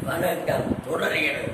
வணக்கம் தொடர்கிறது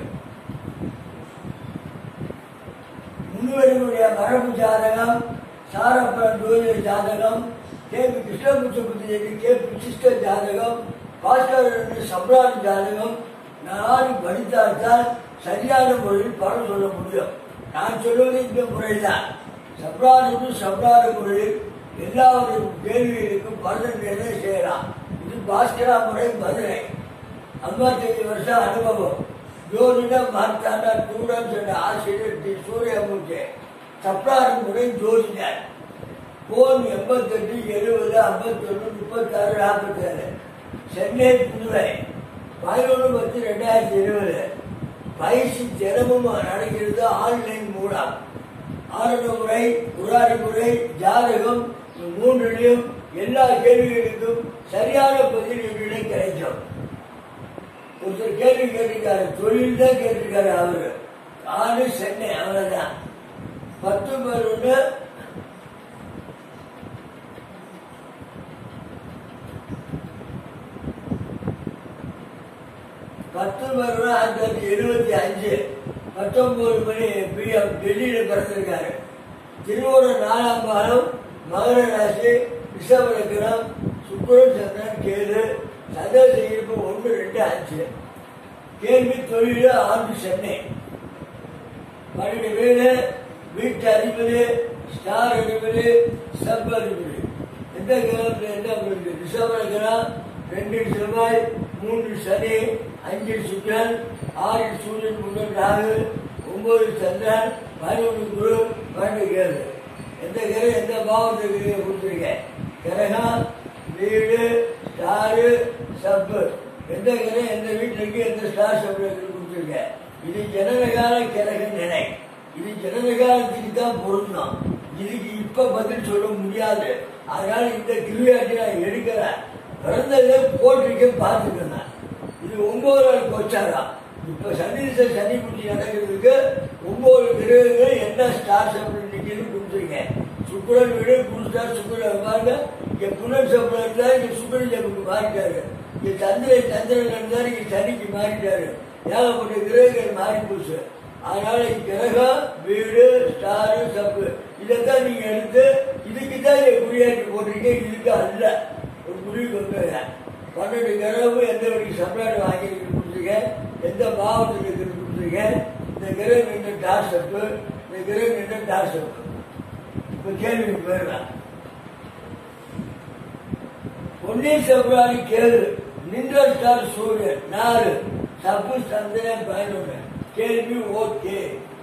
முன்வருடைய மரபு ஜாதகம் சாரப்பன் ஜோதிட ஜாதகம் கே பி கிருஷ்ணபுத்தபுத்தி கே பி சிஸ்ட ஜாதகம் பாஸ்கர் சம்ராட் ஜாதகம் நாடு படித்தால்தான் சரியான முறையில் பலன் சொல்ல முடியும் நான் சொல்வது இந்த முறைதான் சப்ரானுக்கு சப்ரான முறையில் எல்லாருடைய கேள்விகளுக்கும் பலன் நிர்ணயம் செய்யலாம் இது பாஸ்கரா முறை மதுரை ஐம்பத்தஞ்சு வருஷம் அனுபவம் ஜோதிடம் மார்த்தாண்டா ஸ்டூடெண்ட்ஸ் என்ற ஆசிரியர் டி சூரியமூர்த்தி சப்ராறு முறை ஜோதிடர் போன் எண்பத்தெட்டு எழுபது ஐம்பத்தொன்று முப்பத்தாறு நாற்பத்தேழு சென்னை புதுவை பதினொன்று பத்து ரெண்டாயிரத்தி இருபது பயிற்சி தினமும் நடக்கிறது ஆன்லைன் மூலம் ஆரண முறை உராரி முறை ஜாதகம் இந்த மூன்றிலையும் எல்லா கேள்விகளுக்கும் சரியான பதில் என்னிடம் கிடைக்கும் ஒருத்தர் கேள்வி கேட்டிருக்காரு தொழில் தான் கேட்டிருக்காரு அவரு ஆறு சென்னை அவ்வளவுதான் பத்து பேர் ஒன்று பத்து பேர் ஒன்று ஆயிரத்தி தொள்ளாயிரத்தி எழுபத்தி அஞ்சு பத்தொன்பது மணி பிஎம் டெல்லியில பிறந்திருக்காரு திருவோணம் நாலாம் பாலம் மகர ராசி ரிஷபலக்கணம் சுக்கரன் சந்திரன் கேது சதவீத இருப்பு ஒன்று ரெண்டு அஞ்சு கேள்வி தொழில் ஆண்டு சென்னை பன்னெண்டு வீடு வீட்டு அதிபதி ஸ்டார் அதிபதி சப் அதிபதி எந்த கிரகத்தில் என்ன பண்ணுது ரிஷப கிரகம் ரெண்டு செவ்வாய் மூன்று சனி அஞ்சு சுக்கரன் ஆறு சூரியன் முதல் ராகு ஒன்பது சந்திரன் பதினொன்று குரு பன்னெண்டு கேது எந்த கிரகம் எந்த பாவத்துக்கு கொடுத்துருக்கேன் கிரகம் வீடு ஸ்டாரு சப்பு எந்த கிரகம் எந்த வீட்டுக்கு எந்த ஸ்டார் சப்பு கொடுத்துருக்கேன் இது ஜனனகால கிரக நிலை இது ஜனனகாலத்துக்கு தான் பொருந்தம் இதுக்கு இப்ப பதில் சொல்ல முடியாது அதனால இந்த கிருவியாட்டி நான் எடுக்கிறேன் பிறந்ததே போட்டிருக்கேன் பார்த்துக்கிறேன் இது ஒன்பது நாள் கோச்சாரம் இப்ப சனி திசை சனி புத்தி நடக்கிறதுக்கு ஒன்பது கிரகங்கள் என்ன ஸ்டார் சப்பு நிற்கிறது கொடுத்துருக்கேன் சுக்கரன் வீடு குரு ஸ்டார் சுக்கரன் பாருங்க இங்க புனர் சப்பரம் இருந்தா இங்க சுக்கரன் சப்புக்கு மாறிட்டாரு இங்க சந்திரன் சந்திரன் இருந்தாரு இங்க சனிக்கு மாறிட்டாரு ஏகப்பட்ட கிரகங்கள் மாறி போச்சு அதனால கிரகம் வீடு ஸ்டாரு சப்பு இதைத்தான் நீங்க எடுத்து இதுக்கு தான் இங்க குறியாட்டி போட்டிருக்கீங்க இதுக்கு அல்ல ஒரு முடிவு வந்துருங்க பன்னெண்டு கிரகமும் எந்த வரைக்கும் சப்ளாட் வாங்கி கொடுத்துருக்கேன் எந்த மாவட்டத்தில் இருக்கிறது கொடுத்துருக்கேன் இந்த கிரகம் நின்று டார் சப்பு இந்த கிரகம் நின்று டார் சப்பு இப்ப கேள்வி போயிடலாம் பொன்னியின் செவ்வாய் கேளு நின்ற ஸ்டார் சூரியன் நாலு சப்பு சந்திரன் பதினொன்று கேள்வி ஓகே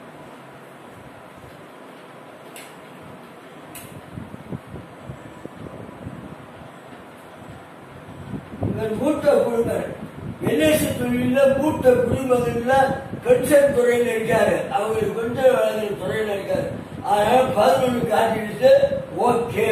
இவர் மூத்த குழுமர் எல்ஐசி தொழில மூத்த குடிமகன்ல பென்ஷன் துறையில இருக்காரு அவங்களுக்கு பென்ஷன் வழங்குற துறையில இருக்காரு அதனால பதினொன்று காட்டிட்டு ஓகே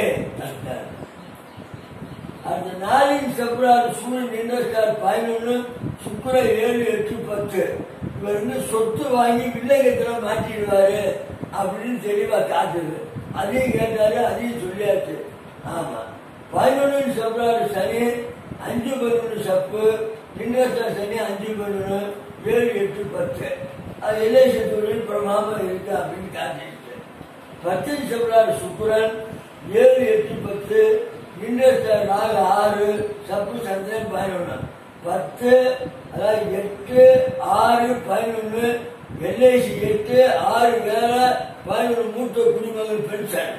அந்த நாளின் செப்ராறு சூரியன் இன்வெஸ்டார் பதினொன்று சுக்கர ஏழு எட்டு பத்து இவர் வந்து சொத்து வாங்கி வில்லகத்துல மாற்றிடுவாரு அப்படின்னு தெளிவா காட்டுது அதையும் கேட்டாரு அதையும் சொல்லியாச்சு ஆமா பதினொன்று செப்ராறு சனி அஞ்சு பதினொன்று சப்பு இன்வெஸ்டார் சனி அஞ்சு பதினொன்று ஏழு எட்டு பத்து அது எல்ஐசி தொழில் பிரமாமம் இருக்கு அப்படின்னு காட்டிடுச்சு பத்து செப்ராறு சுக்கரன் ஏழு எட்டு பத்து இன்வெஸ்டர் நாலு ஆறு சப்பு சந்திரன் பதினொன்று பத்து அதாவது எட்டு ஆறு பதினொன்று எல்ஐசி எட்டு ஆறு வேற பதினொன்று மூத்த குடிமகன் பென்ஷன்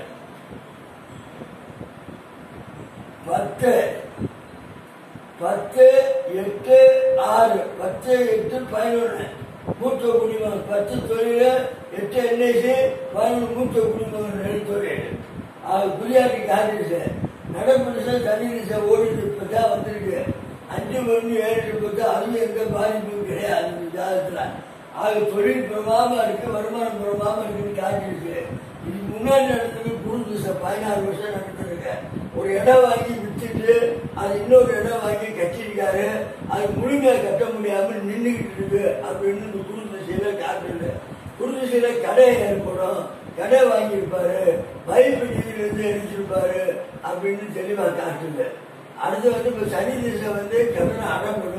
பத்து பத்து எட்டு ஆறு பத்து எட்டு பதினொன்று மூத்த குடிமகன் பத்து தொழில் எட்டு எல்ஐசி பதினொன்று மூத்த குடிமகன் ரெண்டு தொழில் அது குடியாட்டி காட்டிடுச்சு நடப்பு திசை தனி திசை ஓடிட்டு இப்பதான் வந்திருக்கு அஞ்சு மணி ஏழு பத்து அதுல எந்த பாதிப்பும் கிடையாது இந்த ஜாதகத்துல ஆக தொழில் பிரமாம இருக்கு வருமானம் பிரமாம இருக்குன்னு காட்டிருக்கு இது முன்னாடி நடந்தது குரு திசை பதினாறு வருஷம் நடந்திருக்கு ஒரு இடம் வாங்கி வித்துட்டு அது இன்னொரு இடம் வாங்கி கட்டிருக்காரு அது முழுமையா கட்ட முடியாம நின்றுகிட்டு இருக்கு அப்படின்னு இந்த குரு திசையில காட்டுது குரு திசையில கடை ஏற்படும் கடை வாங்கியிருப்பாரு பைப்பு நிதியிலிருந்து எடுத்திருப்பாரு அப்படின்னு தெளிவா காட்டுது அடுத்து வந்து இப்ப சனி திசை வந்து கடனை அடம்படும்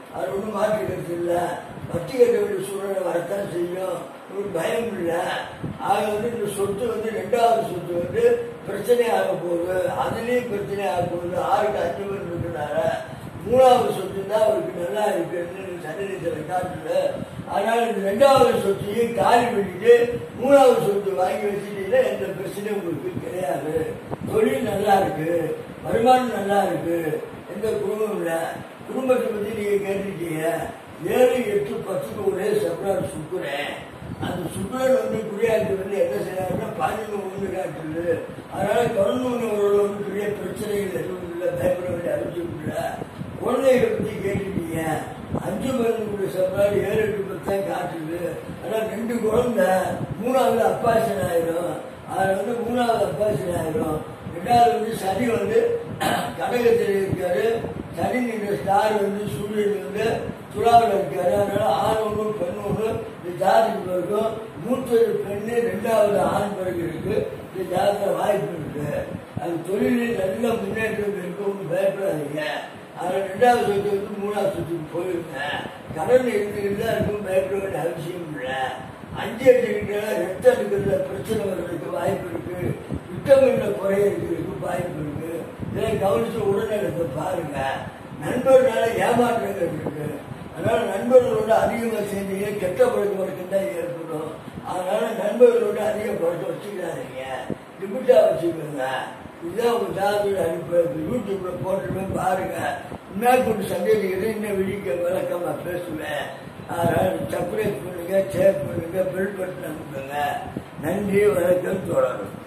அது ஒன்றும் மாற்றி கருத்து இல்லை வட்டி கட்ட வேண்டிய சூழ்நிலை வரத்தான் செய்யும் ஒரு பயம் இல்லை ஆக வந்து இந்த சொத்து வந்து ரெண்டாவது சொத்து வந்து பிரச்சனை ஆக போகுது அதுலேயும் பிரச்சனை ஆக போகுது ஆறுக்கு அஞ்சு பேர் இருக்கிறனால மூணாவது சொத்து தான் அவருக்கு நல்லா இருக்குன்னு சன்னிதித்தில் காட்டுல அதனால இந்த ரெண்டாவது சொத்தையும் காலி பண்ணிட்டு மூணாவது சொத்து வாங்கி வச்சுட்டீங்கன்னா எந்த பிரச்சனையும் உங்களுக்கு கிடையாது தொழில் நல்லா இருக்கு வருமானம் நல்லா இருக்கு எந்த குடும்பம் இல்லை குடும்பத்தை பத்தி நீங்க கேட்டுட்டீங்க ஏழு எட்டு பத்துக்கு ஒரே செப்ரார் சுக்குறேன் அந்த சுக்குரன் வந்து குடியாட்சி வந்து என்ன செய்யறாருன்னா பாதிப்பு ஒன்று காட்டுது அதனால கவர்மெண்ட் வந்து பெரிய பிரச்சனைகள் எதுவும் இல்லை பயப்பட வேண்டிய அவசியம் இல்லை குழந்தைகளை பத்தி கேட்டுட்டீங்க அஞ்சு மருந்து செப்ரார் ஏழு எட்டு பத்து தான் காட்டுது ஆனா ரெண்டு குழந்தை மூணாவது அப்பாசன் ஆயிரும் அதுல வந்து மூணாவது அப்பாசன் ஆயிரும் ரெண்டாவது வந்து சனி வந்து கடகத்தில் இருக்காரு சனி நின்ற ஸ்டார் வந்து சூரியன் வந்து துலாவில் இருக்காரு அதனால ஆண் ஒன்று பெண் ஒன்று இந்த ஜாதிக்கு இருக்கும் மூத்தது பெண்ணு ரெண்டாவது ஆண் பிறகு இருக்கு இந்த ஜாதக வாய்ப்பு இருக்கு அது தொழிலில் நல்ல முன்னேற்றம் இருக்கும் ஒன்றும் பயப்படாதீங்க அதில் ரெண்டாவது சொத்து வந்து மூணாவது சொத்துக்கு போயிருங்க கடன் இருந்துக்கிட்டு தான் இருக்கும் பயப்பட வேண்டிய அவசியம் இல்லை அஞ்சு எட்டு இருக்கிற ரத்தம் இருக்கிறதுல பிரச்சனை வர்றதுக்கு வாய்ப்பு இருக்கு விட்டமின்ல குறை இருக்கிறதுக்கு வாய்ப்பு இருக்கு இதை கவனிச்சு உடல்நலத்தை பாருங்க நண்பர்களால ஏமாற்றங்கள் இருக்கு அதனால நண்பர்களோட அதிகமாக சேர்ந்தீங்க கெட்ட பழக்க வழக்கம் தான் ஏற்படும் அதனால நண்பர்களோட அதிக பழக்கம் வச்சுக்கிறாதீங்க லிமிட்டா வச்சுக்கோங்க இதுதான் உங்க ஜாதகத்தில் அனுப்பி யூடியூப்ல போட்டுமே பாருங்க மேற்கொண்டு சந்தேகிக்கிறது இன்னும் விழிக்க விளக்கமா பேசுவேன் அதனால சப்ஸ்கிரைப் பண்ணுங்க ஷேர் பண்ணுங்க பெல் பட்டன் அமுக்குங்க நன்றி வணக்கம் தொடரும்